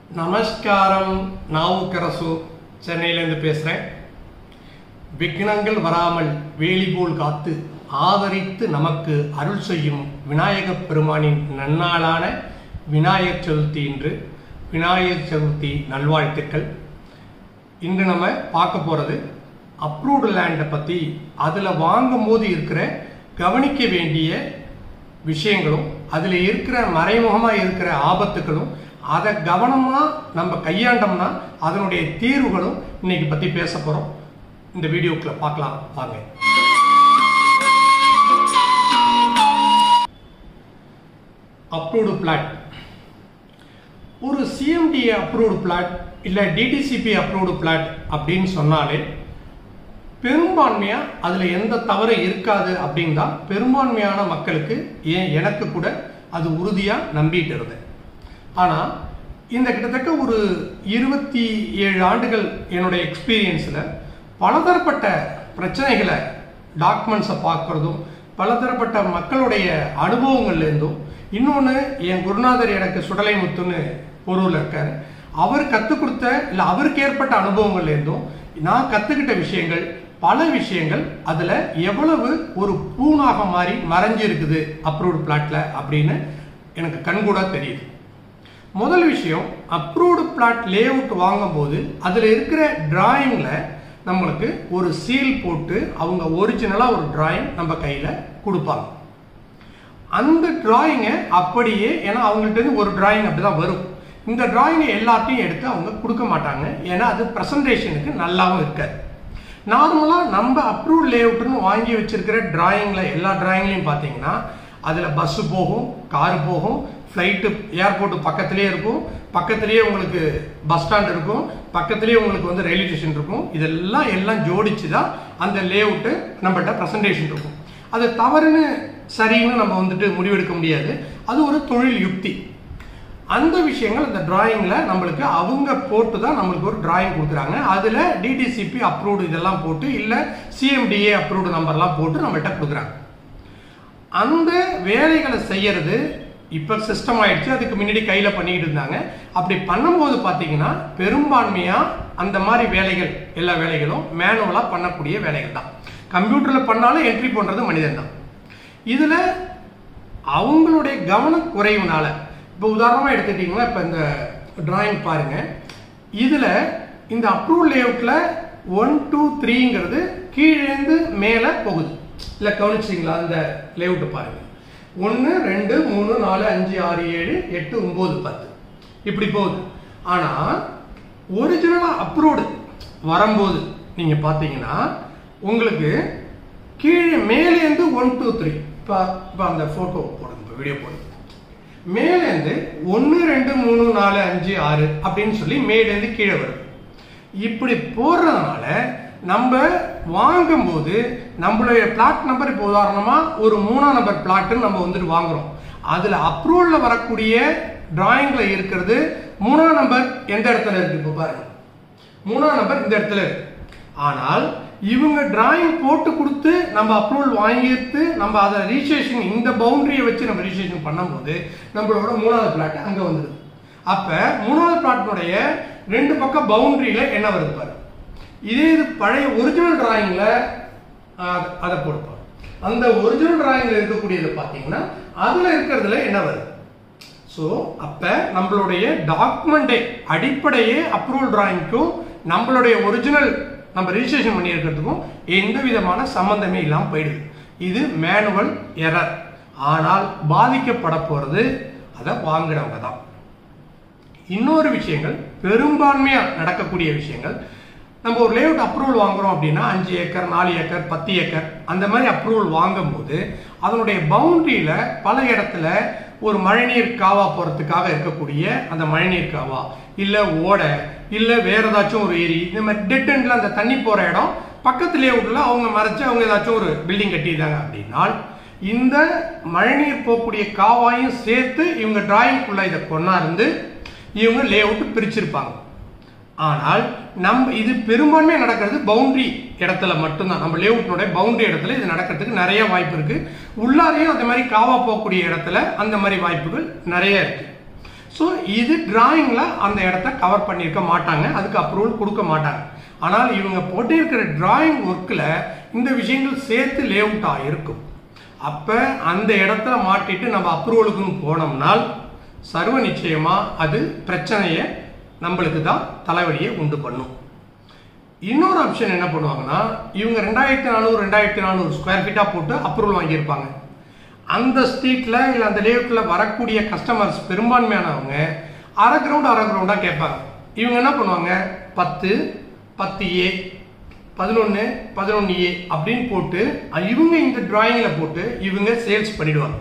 நமஸ்காரம் நாவுக்கரசு சென்னையிலேருந்து பேசுகிறேன் விக்னங்கள் வராமல் வேலி போல் காத்து ஆதரித்து நமக்கு அருள் செய்யும் விநாயகப் பெருமானின் நன்னாளான விநாயகர் சதுர்த்தி இன்று விநாயகர் சதுர்த்தி நல்வாழ்த்துக்கள் இன்று நம்ம பார்க்க போகிறது அப்ரூவ்டு லேண்டை பற்றி அதில் வாங்கும்போது இருக்கிற கவனிக்க வேண்டிய விஷயங்களும் அதில் இருக்கிற மறைமுகமாக இருக்கிற ஆபத்துகளும் அதை கவனமாக நம்ம கையாண்டோம்னா அதனுடைய தீர்வுகளும் இன்னைக்கு பற்றி பேச போகிறோம் இந்த வீடியோக்குள்ள பார்க்கலாம் வாங்க அப்ரூவ்டு பிளாட் ஒரு சிஎம்டிஏ அப்ரூவ்டு பிளாட் இல்லை டிடிசிபி அப்ரூவ்டு பிளாட் அப்படின்னு சொன்னாலே பெரும்பான்மையாக அதில் எந்த தவறு இருக்காது அப்படின்னு தான் பெரும்பான்மையான மக்களுக்கு ஏன் எனக்கு கூட அது உறுதியாக நம்பிட்டு இருந்தேன் ஆனால் இந்த கிட்டத்தட்ட ஒரு இருபத்தி ஏழு ஆண்டுகள் என்னுடைய எக்ஸ்பீரியன்ஸில் பலதரப்பட்ட பிரச்சனைகளை டாக்குமெண்ட்ஸை பார்க்குறதும் பலதரப்பட்ட மக்களுடைய அனுபவங்கள்லேருந்தும் இன்னொன்று என் குருநாதர் எனக்கு சுடலை முத்துன்னு பொருள் இருக்கார் அவர் கற்றுக் கொடுத்த இல்லை அவருக்கு ஏற்பட்ட அனுபவங்கள்லேருந்தும் நான் கற்றுக்கிட்ட விஷயங்கள் பல விஷயங்கள் அதில் எவ்வளவு ஒரு பூனாக மாறி மறைஞ்சு இருக்குது அப்ரூவ்டு பிளாட்டில் அப்படின்னு எனக்கு கண்கூடா தெரியுது முதல் விஷயம் அப்ரூவ்டு பிளாட் லே அவுட் வாங்கும்போது அதில் இருக்கிற டிராயிங்கில் நம்மளுக்கு ஒரு சீல் போட்டு அவங்க ஒரிஜினலாக ஒரு டிராயிங் நம்ம கையில் கொடுப்பாங்க அந்த டிராயிங்கை அப்படியே ஏன்னா அவங்கள்ட்ட இருந்து ஒரு டிராயிங் அப்படி தான் வரும் இந்த டிராயிங்கை எல்லாத்தையும் எடுத்து அவங்க கொடுக்க மாட்டாங்க ஏன்னா அது ப்ரெசன்டேஷனுக்கு நல்லாவும் இருக்காது நார்மலாக நம்ம அப்ரூவ் லேஅவுட்னு வாங்கி வச்சிருக்கிற டிராயிங்கில் எல்லா டிராயிங்லையும் பார்த்தீங்கன்னா அதில் பஸ்ஸு போகும் கார் போகும் ஃப்ளைட்டு ஏர்போர்ட்டு பக்கத்துலேயே இருக்கும் பக்கத்துலேயே உங்களுக்கு பஸ் ஸ்டாண்ட் இருக்கும் பக்கத்துலேயே உங்களுக்கு வந்து ரயில்வே ஸ்டேஷன் இருக்கும் இதெல்லாம் எல்லாம் ஜோடிச்சு தான் அந்த லேஅவுட்டு நம்மள்கிட்ட ப்ரெசன்டேஷன் இருக்கும் அது தவறுன்னு சரின்னு நம்ம வந்துட்டு முடிவெடுக்க முடியாது அது ஒரு தொழில் யுக்தி அந்த விஷயங்கள் அந்த டிராயிங்கில் நம்மளுக்கு அவங்க போட்டு தான் நம்மளுக்கு ஒரு டிராயிங் கொடுக்குறாங்க அதில் டிடிசிபி அப்ரூவ்டு இதெல்லாம் போட்டு இல்லை சிஎம்டிஏ அப்ரூவ்டு நம்பர்லாம் போட்டு நம்மள்கிட்ட கொடுக்குறாங்க அந்த வேலைகளை செய்யறது இப்போ சிஸ்டம் ஆயிடுச்சு அதுக்கு முன்னாடி கையில் பண்ணிக்கிட்டு இருந்தாங்க அப்படி பண்ணும்போது பார்த்தீங்கன்னா பெரும்பான்மையாக அந்த மாதிரி வேலைகள் எல்லா வேலைகளும் மேனுவலாக பண்ணக்கூடிய வேலைகள் தான் கம்ப்யூட்டரில் பண்ணாலும் என்ட்ரி பண்ணுறது மனிதன் தான் இதில் அவங்களுடைய கவனக்குறைவுனால இப்போ உதாரணமாக எடுத்துக்கிட்டிங்கன்னா இப்போ இந்த டிராயிங் பாருங்கள் இதில் இந்த அப்ரூவல் லேஅவுட்டில் ஒன் டூ த்ரீங்கிறது கீழேந்து மேலே போகுது இல்லை கவனிச்சிங்களா அந்த லேஅவுட்டு பாருங்கள் ஒன்று ரெண்டு மூணு நாலு அஞ்சு ஆறு ஏழு எட்டு ஒம்பது பத்து இப்படி போகுது ஆனால் ஒரிஜினலாக அப்ரூவ்டு வரும்போது நீங்கள் பார்த்தீங்கன்னா உங்களுக்கு கீழே மேலேருந்து ஒன் டூ த்ரீ இப்போ இப்போ அந்த ஃபோட்டோ போடுங்க இப்போ வீடியோ போடுங்க மேலேருந்து ஒன்று ரெண்டு மூணு நாலு அஞ்சு ஆறு அப்படின்னு சொல்லி மேலேருந்து கீழே வருது இப்படி போடுறதுனால நம்ம வாங்கும்போது நம்மளுடைய பிளாட் நம்பர் இப்போ உதாரணமாக ஒரு மூணாம் நம்பர் பிளாட்டுன்னு நம்ம வந்துட்டு வாங்குறோம் அதில் அப்ரூவலில் வரக்கூடிய டிராயிங்கில் இருக்கிறது மூணாம் நம்பர் எந்த இடத்துல இருக்கு இப்போ பாருங்க மூணாம் நம்பர் இந்த இடத்துல இருக்கு ஆனால் இவங்க டிராயிங் போட்டு கொடுத்து நம்ம அப்ரூவல் வாங்கிட்டு நம்ம அதை ரிஜிஸ்ட்ரேஷன் இந்த பவுண்டரியை வச்சு நம்ம ரிஜிஸ்ட்ரேஷன் பண்ணும்போது நம்மளோட மூணாவது பிளாட் அங்கே வந்துடுது அப்போ மூணாவது பிளாட்டினுடைய ரெண்டு பக்கம் பவுண்டரியில் என்ன வருது பாரு இதே இது பழைய ஒரிஜினல் டிராயிங்கில் அதை போடுப்பாங்க அந்த ஒரிஜினல் டிராயிங்கில் இருக்கக்கூடியது பார்த்தீங்கன்னா அதில் இருக்கிறதுல என்ன வருது ஸோ அப்போ நம்மளுடைய டாக்குமெண்டே அடிப்படையே அப்ரூவல் டிராயிங்க்கும் நம்மளுடைய ஒரிஜினல் நம்ம ரிஜிஸ்ட்ரேஷன் பண்ணியிருக்கிறதுக்கும் எந்த விதமான சம்மந்தமே இல்லாமல் போயிடுது இது மேனுவல் எரர் ஆனால் பாதிக்கப்பட போகிறது அதை வாங்கினவங்க தான் இன்னொரு விஷயங்கள் பெரும்பான்மையாக நடக்கக்கூடிய விஷயங்கள் நம்ம ஒரு லேஅவுட் அப்ரூவல் வாங்குறோம் அப்படின்னா அஞ்சு ஏக்கர் நாலு ஏக்கர் பத்து ஏக்கர் அந்த மாதிரி அப்ரூவல் வாங்கும்போது அதனுடைய பவுண்டரியில் பல இடத்துல ஒரு மழைநீர் காவா போகிறதுக்காக இருக்கக்கூடிய அந்த மழைநீர் காவா இல்லை ஓடை இல்லை வேற ஏதாச்சும் ஒரு ஏரி இந்த மாதிரி டெட் எண்டில் அந்த தண்ணி போகிற இடம் பக்கத்து லேஅவுட்டில் அவங்க மறைச்சு அவங்க ஏதாச்சும் ஒரு பில்டிங் கட்டியிருந்தாங்க அப்படின்னால் இந்த மழைநீர் போகக்கூடிய காவாயும் சேர்த்து இவங்க டிராயிங்குள்ளே இதை கொண்டாந்து இவங்க லே அவுட் பிரிச்சிருப்பாங்க ஆனால் நம்ம இது பெரும்பான்மையாக நடக்கிறது பவுண்டரி இடத்துல மட்டும்தான் நம்ம லேஅவுட்னுடைய பவுண்டரி இடத்துல இது நடக்கிறதுக்கு நிறைய வாய்ப்பு இருக்கு உள்ளாரையும் அந்த மாதிரி காவா போகக்கூடிய இடத்துல அந்த மாதிரி வாய்ப்புகள் நிறைய இருக்கு ஸோ இது டிராயிங்கில் அந்த இடத்த கவர் பண்ணியிருக்க மாட்டாங்க அதுக்கு அப்ரூவல் கொடுக்க மாட்டாங்க ஆனால் இவங்க போட்டிருக்கிற டிராயிங் ஒர்க்கில் இந்த விஷயங்கள் சேர்த்து லே அவுட் ஆகிருக்கும் அப்போ அந்த இடத்துல மாட்டிட்டு நம்ம அப்ரூவலுக்குன்னு போனோம்னால் சர்வ நிச்சயமாக அது பிரச்சனையை நம்மளுக்கு தான் தலைவலியை உண்டு பண்ணும் இன்னொரு ஆப்ஷன் என்ன பண்ணுவாங்கன்னா இவங்க ரெண்டாயிரத்தி நானூறு ரெண்டாயிரத்தி நானூறு ஸ்கொயர் ஃபீட்டாக போட்டு அப்ரூவல் வாங்கியிருப்பாங்க அந்த ஸ்ட்ரீட்டில் இல்லை அந்த லேஅவுட்டில் வரக்கூடிய கஸ்டமர்ஸ் பெரும்பான்மையானவங்க அரை கிரவுண்ட் அரை கிரவுண்டாக கேட்பாங்க இவங்க என்ன பண்ணுவாங்க பத்து பத்து ஏ பதினொன்று பதினொன்று ஏ அப்படின்னு போட்டு இவங்க இந்த டிராயிங்கில் போட்டு இவங்க சேல்ஸ் பண்ணிடுவாங்க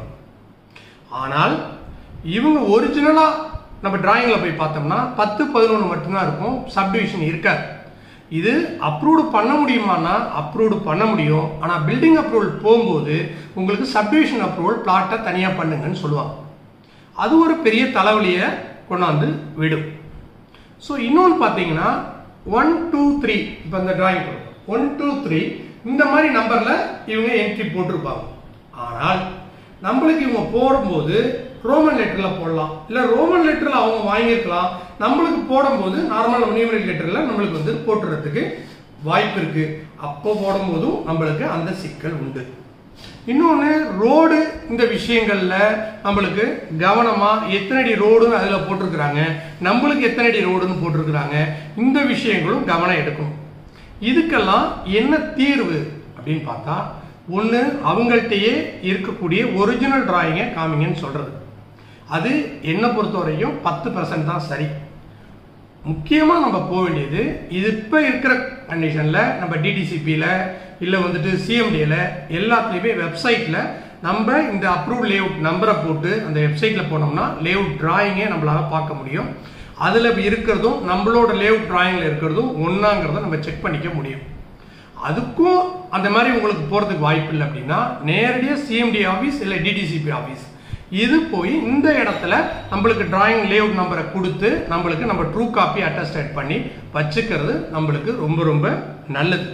ஆனால் இவங்க ஒரிஜினலாக நம்ம டிராயிங்கில் போய் பார்த்தோம்னா பத்து பதினொன்று மட்டும்தான் இருக்கும் சப்டிவிஷன் இருக்காது இது அப்ரூவ்டு பண்ண முடியுமானா அப்ரூவ்டு பண்ண முடியும் ஆனால் பில்டிங் அப்ரூவல் போகும்போது உங்களுக்கு சப்டிவிஷன் அப்ரூவல் பிளாட்டை தனியாக பண்ணுங்கன்னு சொல்லுவாங்க அது ஒரு பெரிய தலைவலியை கொண்டாந்து விடும் ஸோ இன்னொன்று பார்த்தீங்கன்னா ஒன் டூ த்ரீ இப்போ இந்த டிராயிங் ஒன் டூ த்ரீ இந்த மாதிரி நம்பரில் இவங்க என்ட்ரி போட்டிருப்பாங்க ஆனால் நம்மளுக்கு இவங்க போடும்போது ரோமன் லெட்டரில் போடலாம் இல்லை ரோமன் லெட்டரில் அவங்க வாங்கியிருக்கலாம் நம்மளுக்கு போடும்போது நார்மல் நியூமரிக் லெட்டரில் நம்மளுக்கு வந்து போட்டுறதுக்கு வாய்ப்பு இருக்கு அப்போ போடும்போதும் நம்மளுக்கு அந்த சிக்கல் உண்டு இன்னொன்று ரோடு இந்த விஷயங்கள்ல நம்மளுக்கு கவனமா எத்தனை அடி ரோடுன்னு அதில் போட்டிருக்கிறாங்க நம்மளுக்கு எத்தனை அடி ரோடுன்னு போட்டிருக்கிறாங்க இந்த விஷயங்களும் கவனம் எடுக்கணும் இதுக்கெல்லாம் என்ன தீர்வு அப்படின்னு பார்த்தா ஒன்று அவங்கள்ட்டயே இருக்கக்கூடிய ஒரிஜினல் டிராயிங்கை காமிங்கன்னு சொல்றது அது என்னை பொறுத்தவரையும் பத்து பர்சன்ட் தான் சரி முக்கியமாக நம்ம போக வேண்டியது இது இப்போ இருக்கிற கண்டிஷனில் நம்ம டிடிசிபியில் இல்லை வந்துட்டு சிஎம்டியில் எல்லாத்துலேயுமே வெப்சைட்டில் நம்ம இந்த அப்ரூவ் லேஅவுட் நம்பரை போட்டு அந்த வெப்சைட்டில் போனோம்னா லேஅவுட் டிராயிங்கே நம்மளால் பார்க்க முடியும் அதில் இருக்கிறதும் நம்மளோட லேஅவுட் டிராயிங்கில் இருக்கிறதும் ஒன்றாங்கிறத நம்ம செக் பண்ணிக்க முடியும் அதுக்கும் அந்த மாதிரி உங்களுக்கு போகிறதுக்கு வாய்ப்பு இல்லை அப்படின்னா நேரடியாக சிஎம்டி ஆஃபீஸ் இல்லை டிடிசிபி ஆஃபீஸ் இது போய் இந்த இடத்துல நம்மளுக்கு டிராயிங் லேஅவுட் நம்பரை கொடுத்து நம்மளுக்கு நம்ம ட்ரூ காப்பி அட்டஸ்டேட் பண்ணி வச்சுக்கிறது நம்மளுக்கு ரொம்ப ரொம்ப நல்லது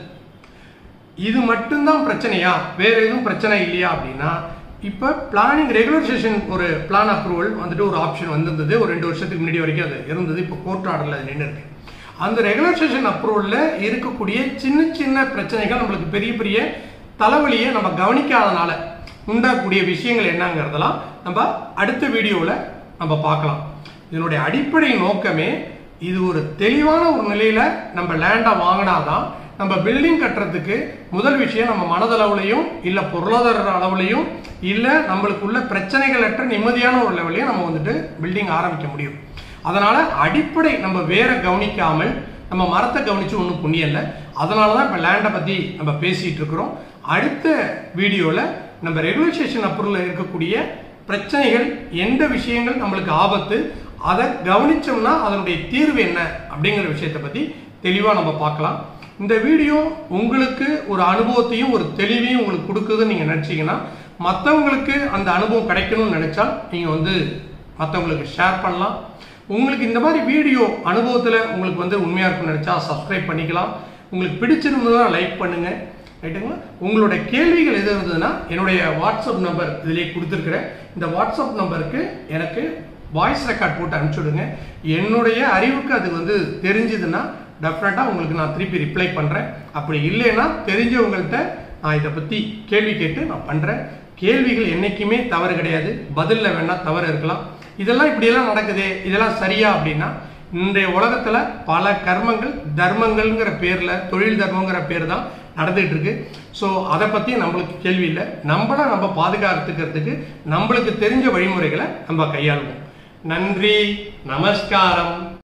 இது மட்டும்தான் பிரச்சனையா வேற எதுவும் பிரச்சனை இல்லையா அப்படின்னா இப்போ பிளானிங் ரெகுலர் செஷன் ஒரு பிளான் அப்ரூவல் வந்துட்டு ஒரு ஆப்ஷன் வந்திருந்தது ஒரு ரெண்டு வருஷத்துக்கு முன்னாடி வரைக்கும் அது இருந்தது இப்போ கோர்ட் ஆர்டரில் அது நின்று இருக்கு அந்த ரெகுலர் செஷன் அப்ரூவலில் இருக்கக்கூடிய சின்ன சின்ன பிரச்சனைகள் நம்மளுக்கு பெரிய பெரிய தலைவலியை நம்ம கவனிக்காதனால உண்டாகக்கூடிய விஷயங்கள் என்னங்கிறதெல்லாம் நம்ம அடுத்த வீடியோவில் நம்ம பார்க்கலாம் இதனுடைய அடிப்படை நோக்கமே இது ஒரு தெளிவான ஒரு நிலையில நம்ம லேண்டை வாங்கினாதான் நம்ம பில்டிங் கட்டுறதுக்கு முதல் விஷயம் நம்ம மனதளவுலையும் இல்ல பொருளாதார அளவுலையும் இல்ல நம்மளுக்குள்ள பிரச்சனைகள் அற்ற நிம்மதியான ஒரு லெவலையும் நம்ம வந்துட்டு பில்டிங் ஆரம்பிக்க முடியும் அதனால அடிப்படை நம்ம வேற கவனிக்காமல் நம்ம மரத்தை கவனிச்சு ஒன்றும் புண்ணியம் இல்லை அதனால தான் இப்போ லேண்டை பற்றி நம்ம பேசிட்டு இருக்கிறோம் அடுத்த வீடியோவில் நம்ம ரெகுலேஷன் அப்ரூவலில் இருக்கக்கூடிய பிரச்சனைகள் எந்த விஷயங்கள் நம்மளுக்கு ஆபத்து அதை கவனிச்சோம்னா அதனுடைய தீர்வு என்ன அப்படிங்கிற விஷயத்தை பற்றி தெளிவாக நம்ம பார்க்கலாம் இந்த வீடியோ உங்களுக்கு ஒரு அனுபவத்தையும் ஒரு தெளிவையும் உங்களுக்கு கொடுக்குதுன்னு நீங்கள் நினச்சிங்கன்னா மற்றவங்களுக்கு அந்த அனுபவம் கிடைக்கணும்னு நினச்சா நீங்கள் வந்து மற்றவங்களுக்கு ஷேர் பண்ணலாம் உங்களுக்கு இந்த மாதிரி வீடியோ அனுபவத்தில் உங்களுக்கு வந்து உண்மையாக இருக்கும்னு நினச்சா சப்ஸ்கிரைப் பண்ணிக்கலாம் உங்களுக்கு பிடிச்சிருந்ததுன்னா லைக் பண்ணுங்க ரைட்டுங்களா உங்களோட கேள்விகள் எது இருந்ததுன்னா என்னுடைய வாட்ஸ்அப் நம்பர் இதிலே கொடுத்துருக்குறேன் இந்த வாட்ஸ்அப் நம்பருக்கு எனக்கு வாய்ஸ் ரெக்கார்ட் போட்டு அனுப்பிச்சுடுங்க என்னுடைய அறிவுக்கு அது வந்து தெரிஞ்சதுன்னா டெஃபினட்டாக உங்களுக்கு நான் திருப்பி ரிப்ளை பண்ணுறேன் அப்படி இல்லைன்னா தெரிஞ்சவங்கள்ட்ட நான் இதை பற்றி கேள்வி கேட்டு நான் பண்ணுறேன் கேள்விகள் என்றைக்குமே தவறு கிடையாது பதிலில் வேணால் தவறு இருக்கலாம் இதெல்லாம் இப்படியெல்லாம் நடக்குதே இதெல்லாம் சரியா அப்படின்னா இன்றைய உலகத்துல பல கர்மங்கள் தர்மங்கள்ங்கிற பேர்ல தொழில் தர்மங்கிற பேர் தான் நடந்துட்டு இருக்கு ஸோ அதை பத்தி நம்மளுக்கு கேள்வி இல்லை நம்மள நம்ம பாதுகாத்துக்கிறதுக்கு நம்மளுக்கு தெரிஞ்ச வழிமுறைகளை நம்ம கையாளுவோம் நன்றி நமஸ்காரம்